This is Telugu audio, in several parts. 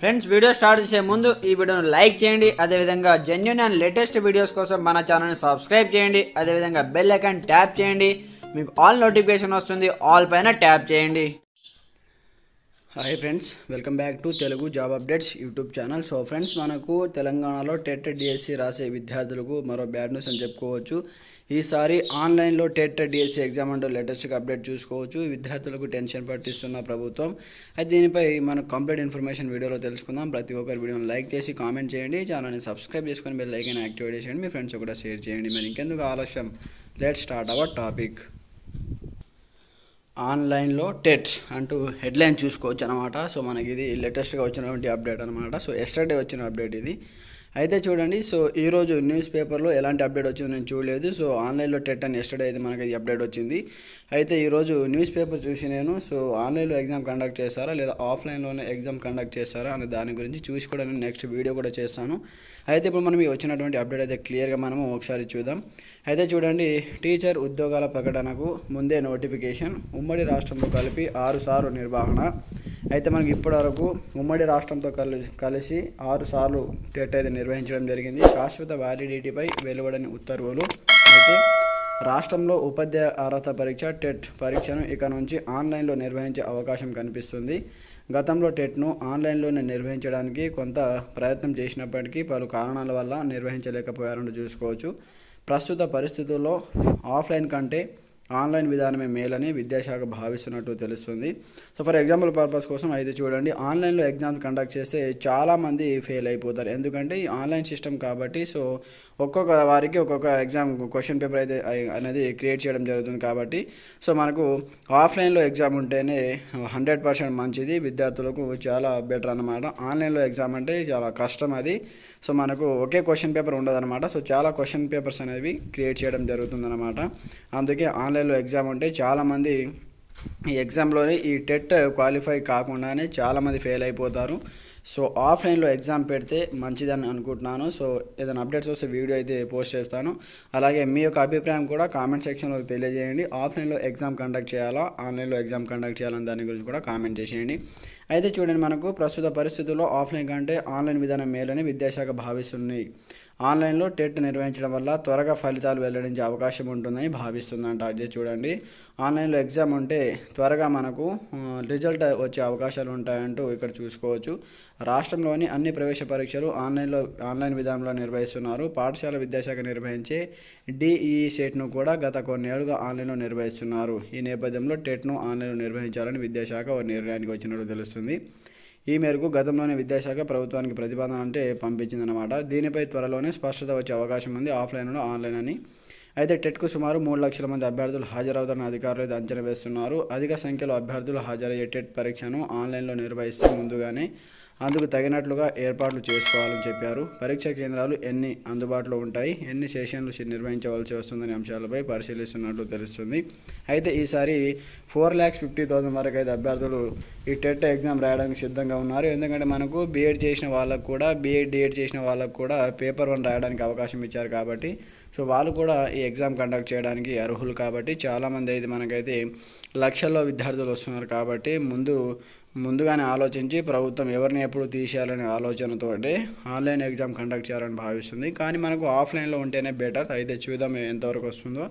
ఫ్రెండ్స్ వీడియో స్టార్ట్ చేసే ముందు ఈ వీడియోను లైక్ చేయండి అదేవిధంగా జెన్యున్ అండ్ లేటెస్ట్ వీడియోస్ కోసం మన ఛానల్ని సబ్స్క్రైబ్ చేయండి అదేవిధంగా బెల్ ఐకాన్ ట్యాప్ చేయండి మీకు ఆల్ నోటిఫికేషన్ వస్తుంది ఆల్ పైన ట్యాప్ చేయండి hi friends welcome back to Telugu job updates YouTube channel so friends మనకు తెలంగాణలో టెట్ డిఎస్సి రాసే విద్యార్థులకు మరో బ్యాడ్ న్యూస్ అని చెప్పుకోవచ్చు ఈసారి ఆన్లైన్లో టెట్ డిఎస్సి ఎగ్జామ్ అంటూ లేటెస్ట్గా అప్డేట్ చూసుకోవచ్చు విద్యార్థులకు టెన్షన్ పట్టిస్తున్న ప్రభుత్వం అయితే దీనిపై మనం కంప్లీట్ ఇన్ఫర్మేషన్ వీడియోలో తెలుసుకుందాం ప్రతి ఒక్కరు వీడియోని లైక్ చేసి కామెంట్ చేయండి ఛానల్ని సబ్స్క్రైబ్ చేసుకొని బెల్ ఐకాన్ యాక్టివేట్ చేయండి మీ ఫ్రెండ్స్ కూడా షేర్ చేయండి మరి ఇంకెందుకు ఆలస్యం లెట్ స్టార్ట్ అవర్ టాపిక్ ఆన్లైన్లో టెట్ అంటూ హెడ్లైన్ చూసుకోవచ్చు అనమాట సో మనకి ఇది లేటెస్ట్గా వచ్చినటువంటి అప్డేట్ అనమాట సో ఎస్టర్డే వచ్చిన అప్డేట్ ఇది అయితే చూడండి సో ఈరోజు న్యూస్ పేపర్లో ఎలాంటి అప్డేట్ వచ్చిందో నేను చూడలేదు సో ఆన్లైన్లో టెట్ అని ఎస్టర్డే అయితే మనకి ఇది అప్డేట్ వచ్చింది అయితే ఈరోజు న్యూస్ పేపర్ చూసి నేను సో ఆన్లైన్లో ఎగ్జామ్ కండక్ట్ చేస్తారా లేదా ఆఫ్లైన్లోనే ఎగ్జామ్ కండక్ట్ చేస్తారా అనే దాని గురించి చూసి కూడా నేను నెక్స్ట్ వీడియో కూడా చేస్తాను అయితే ఇప్పుడు మనం ఈ వచ్చినటువంటి అప్డేట్ అయితే క్లియర్గా మనము ఒకసారి చూద్దాం అయితే చూడండి టీచర్ ఉద్యోగాల ప్రకటనకు ముందే నోటిఫికేషన్ ఉమ్మడి రాష్ట్రంతో కలిపి ఆరు సార్లు నిర్వహణ అయితే మనకి ఇప్పటివరకు ఉమ్మడి రాష్ట్రంతో కలి కలిసి ఆరు సార్లు టెట్ అయితే నిర్వహించడం జరిగింది శాశ్వత వ్యాలిడిటీపై వెలువడని ఉత్తర్వులు అయితే రాష్ట్రంలో ఉపాధ్యాయ అర్హత పరీక్ష టెట్ పరీక్షను ఇక నుంచి ఆన్లైన్లో నిర్వహించే అవకాశం కనిపిస్తుంది గతంలో టెట్ను ఆన్లైన్లోనే నిర్వహించడానికి కొంత ప్రయత్నం చేసినప్పటికీ పలు కారణాల వల్ల నిర్వహించలేకపోయారని చూసుకోవచ్చు ప్రస్తుత పరిస్థితుల్లో ఆఫ్లైన్ కంటే ఆన్లైన్ విధానమే మేలని విద్యాశాఖ భావిస్తున్నట్టు తెలుస్తుంది సో ఫర్ ఎగ్జాంపుల్ పర్పస్ కోసం అయితే చూడండి ఆన్లైన్లో ఎగ్జామ్స్ కండక్ట్ చేస్తే చాలామంది ఫెయిల్ అయిపోతారు ఎందుకంటే ఈ ఆన్లైన్ సిస్టమ్ కాబట్టి సో ఒక్కొక్క వారికి ఒక్కొక్క ఎగ్జామ్ క్వశ్చన్ పేపర్ అయితే అయి- అనేది క్రియేట్ చేయడం జరుగుతుంది కాబట్టి సో మనకు ఆఫ్లైన్లో ఎగ్జామ్ ఉంటేనే హండ్రెడ్ పర్సెంట్ మంచిది విద్యార్థులకు చాలా బెటర్ అనమాట ఆన్లైన్లో ఎగ్జామ్ అంటే చాలా కష్టం అది సో మనకు ఒకే క్వశ్చన్ పేపర్ ఉండదన్నమాట సో చాలా క్వశ్చన్ పేపర్స్ అనేవి క్రియేట్ చేయడం జరుగుతుందన్నమాట అందుకే ఆన్లైన్లో ఎగ్జామ్ ఉంటే చాలామంది ఈ ఎగ్జామ్లోనే ఈ టెట్ క్వాలిఫై కాకుండానే చాలామంది ఫెయిల్ అయిపోతారు సో ఆఫ్లైన్లో ఎగ్జామ్ పెడితే మంచిదని అనుకుంటున్నాను సో ఏదైనా అప్డేట్స్ వస్తే వీడియో అయితే పోస్ట్ చేస్తాను అలాగే మీ యొక్క అభిప్రాయం కూడా కామెంట్ సెక్షన్లో తెలియజేయండి ఆఫ్లైన్లో ఎగ్జామ్ కండక్ట్ చేయాలా ఆన్లైన్లో ఎగ్జామ్ కండక్ట్ చేయాలని దాని గురించి కూడా కామెంట్ చేసేయండి అయితే చూడండి మనకు ప్రస్తుత పరిస్థితుల్లో ఆఫ్లైన్ కంటే ఆన్లైన్ విధానం మేలని విద్యాశాఖ భావిస్తుంది ఆన్లైన్లో టెట్ నిర్వహించడం వల్ల త్వరగా ఫలితాలు వెల్లడించే అవకాశం ఉంటుందని భావిస్తుందంట అదే చూడండి ఆన్లైన్లో ఎగ్జామ్ ఉంటే త్వరగా మనకు ఆ, రిజల్ట్ వచ్చే అవకాశాలు ఉంటాయంటూ ఇక్కడ చూసుకోవచ్చు రాష్ట్రంలోని అన్ని ప్రవేశ పరీక్షలు ఆన్లైన్లో ఆన్లైన్ విధానంలో నిర్వహిస్తున్నారు పాఠశాల విద్యాశాఖ నిర్వహించే డిఈఈ సెట్ను కూడా గత కొన్నేళ్లుగా ఆన్లైన్లో నిర్వహిస్తున్నారు ఈ నేపథ్యంలో టెట్ను ఆన్లైన్లో నిర్వహించాలని విద్యాశాఖ ఒక నిర్ణయానికి వచ్చినట్టు తెలుస్తుంది ఈ మేరకు గతంలోనే విద్యాశాఖ ప్రభుత్వానికి ప్రతిపాదన అంటే పంపించిందన్నమాట దీనిపై త్వరలోనే స్పష్టత వచ్చే అవకాశం ఉంది ఆఫ్లైన్లో ఆన్లైన్ అని అయితే టెట్కు సుమారు మూడు లక్షల మంది అభ్యర్థులు హాజరవుతారని అధికారులు అయితే అంచనా వేస్తున్నారు అధిక సంఖ్యలో అభ్యర్థులు హాజరయ్యే టెట్ పరీక్షను ఆన్లైన్లో నిర్వహిస్తే ముందుగానే అందుకు తగినట్లుగా ఏర్పాట్లు చేసుకోవాలని చెప్పారు పరీక్ష కేంద్రాలు ఎన్ని అందుబాటులో ఉంటాయి ఎన్ని సెషన్లు సి- నిర్వహించవలసి వస్తుందనే అంశాలపై పరిశీలిస్తున్నట్లు తెలుస్తుంది అయితే ఈసారి ఫోర్ ల్యాక్స్ ఫిఫ్టీ థౌసండ్ వరకు అయితే అభ్యర్థులు ఈ టెట్ ఎగ్జామ్ రాయడానికి సిద్ధంగా ఉన్నారు ఎందుకంటే మనకు బీఎడ్ చేసిన వాళ్ళకు కూడా బీఎడ్ డిఎడ్ చేసిన వాళ్ళకు కూడా పేపర్ వన్ రాయడానికి అవకాశం ఇచ్చారు కాబట్టి సో వాళ్ళు కూడా ఈ ఎగ్జామ్ కండక్ట్ చేయడానికి అర్హులు కాబట్టి చాలామంది అయితే మనకైతే లక్షల్లో విద్యార్థులు వస్తున్నారు కాబట్టి ముందు ముందుగానే ఆలోచించి ప్రభుత్వం ఎవరిని ఎప్పుడు తీసేయాలనే ఆలోచనతోటి ఆన్లైన్ ఎగ్జామ్ కండక్ట్ చేయాలని భావిస్తుంది కానీ మనకు ఆఫ్లైన్లో ఉంటేనే బెటర్ అయితే చూద్దాం ఎంతవరకు వస్తుందో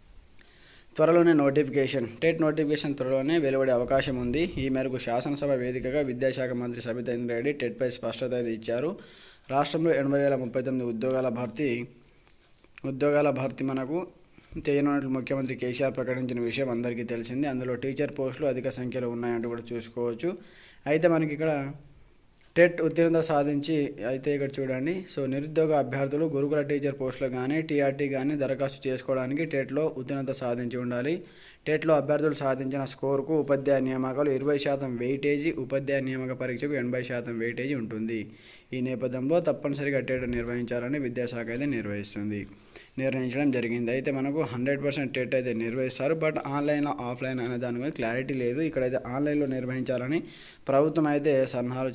త్వరలోనే నోటిఫికేషన్ టెట్ నోటిఫికేషన్ త్వరలోనే వెలువడే అవకాశం ఉంది ఈ మేరకు శాసనసభ వేదికగా విద్యాశాఖ మంత్రి సబితేంద్ర రెడ్డి టెట్పై స్పష్టత అయితే ఇచ్చారు రాష్ట్రంలో ఎనభై వేల ముప్పై తొమ్మిది ఉద్యోగాల భర్తీ ఉద్యోగాల భర్తీ మనకు చేయనున్నట్లు ముఖ్యమంత్రి కేసీఆర్ ప్రకటించిన విషయం అందరికీ తెలిసింది అందులో టీచర్ పోస్టులు అధిక సంఖ్యలో ఉన్నాయంటూ కూడా చూసుకోవచ్చు అయితే మనకి ఇక్కడ టెట్ ఉత్తీర్ణత సాధించి అయితే ఇక్కడ చూడండి సో నిరుద్యోగ అభ్యర్థులు గురుకుల టీచర్ పోస్టులు కానీ టీఆర్టీ కానీ దరఖాస్తు చేసుకోవడానికి టెట్లో ఉత్తీర్ణత సాధించి ఉండాలి టెట్లో అభ్యర్థులు సాధించిన స్కోర్కు ఉపాధ్యాయ నియామకాలు ఇరవై శాతం వెయిటేజీ ఉపాధ్యాయ నియామక పరీక్షకు ఎనభై శాతం వెయిటేజీ ఉంటుంది ఈ నేపథ్యంలో తప్పనిసరిగా టెట్ నిర్వహించాలని విద్యాశాఖ అయితే నిర్వహిస్తుంది నిర్ణయించడం జరిగింది అయితే మనకు హండ్రెడ్ పర్సెంట్ టెట్ అయితే నిర్వహిస్తారు బట్ ఆన్లైన్ ఆఫ్లైన్ అనే దాని మీద క్లారిటీ లేదు ఇక్కడైతే ఆన్లైన్లో నిర్వహించాలని ప్రభుత్వం అయితే సన్నాహాలు చేస్తుంది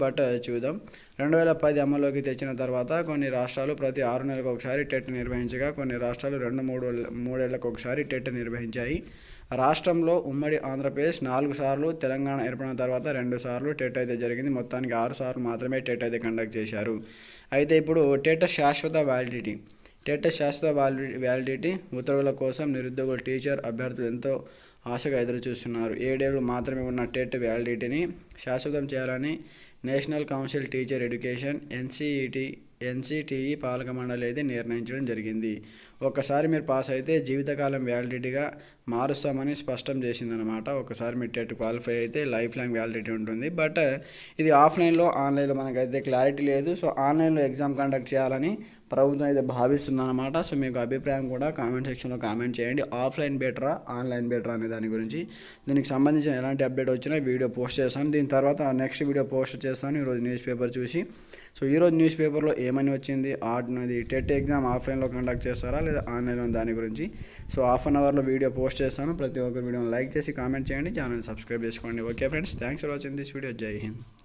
బట్ చూద్దాం రెండు వేల పది అమల్లోకి తెచ్చిన తర్వాత కొన్ని రాష్ట్రాలు ప్రతి ఆరు నెలలకు ఒకసారి టెట్ నిర్వహించగా కొన్ని రాష్ట్రాలు రెండు మూడు మూడేళ్లకు ఒకసారి టెట్ నిర్వహించాయి రాష్ట్రంలో ఉమ్మడి ఆంధ్రప్రదేశ్ నాలుగు సార్లు తెలంగాణ ఏర్పడిన తర్వాత రెండు సార్లు టెట్ అయితే జరిగింది మొత్తానికి ఆరు సార్లు మాత్రమే టెట్ అయితే కండక్ట్ చేశారు అయితే ఇప్పుడు టెట్ శాశ్వత వ్యాలిడిటీ టెట్ శాశ్వత వ్యాలి వ్యాలిడిటీ ఉత్తర్వుల కోసం నిరుద్యోగులు టీచర్ అభ్యర్థులు ఎంతో ఆశగా ఎదురు చూస్తున్నారు ఏడేళ్ళు మాత్రమే ఉన్న టెట్ వ్యాలిడిటీని శాశ్వతం చేయాలని national council teacher education NCET NCTE పాలక మండలి అయితే నిర్ణయించడం జరిగింది ఒక్కసారి మీరు పాస్ అయితే జీవితకాలం వ్యాలిడిటీగా మారుస్తామని స్పష్టం చేసిందనమాట ఒకసారి మీరు టెట్ క్వాలిఫై అయితే లైఫ్ లాంగ్ వ్యాలిడిటీ ఉంటుంది బట్ ఇది ఆఫ్లైన్లో ఆన్లైన్లో మనకైతే క్లారిటీ లేదు సో ఆన్లైన్లో ఎగ్జామ్ కండక్ట్ చేయాలని ప్రభుత్వం అయితే భావిస్తుందన్నమాట సో మీకు అభిప్రాయం కూడా కామెంట్ సెక్షన్లో కామెంట్ చేయండి ఆఫ్లైన్ బెటరా ఆన్లైన్ బెటరా అనే దాని గురించి దీనికి సంబంధించిన ఎలాంటి అప్డేట్ వచ్చినా వీడియో పోస్ట్ చేస్తాను దీని తర్వాత నెక్స్ట్ వీడియో పోస్ట్ చేస్తాను ఈరోజు న్యూస్ పేపర్ చూసి సో ఈరోజు న్యూస్ పేపర్లో ఏమని వచ్చింది ఆడినది టెట్ ఎగ్జామ్ ఆఫ్లైన్లో కండక్ట్ చేస్తారా లేదా ఆన్లైన్లో దాని గురించి సో హాఫ్ అన్ అవర్లో వీడియో పోస్ట్ చేస్తాను ప్రతి ఒక్క వీడియోని లైక్ చేసి కామెంట్ చేయండి ఛానల్ సబ్స్క్రైబ్ చేసుకోండి okay friends thanks for watching this video Jai Hind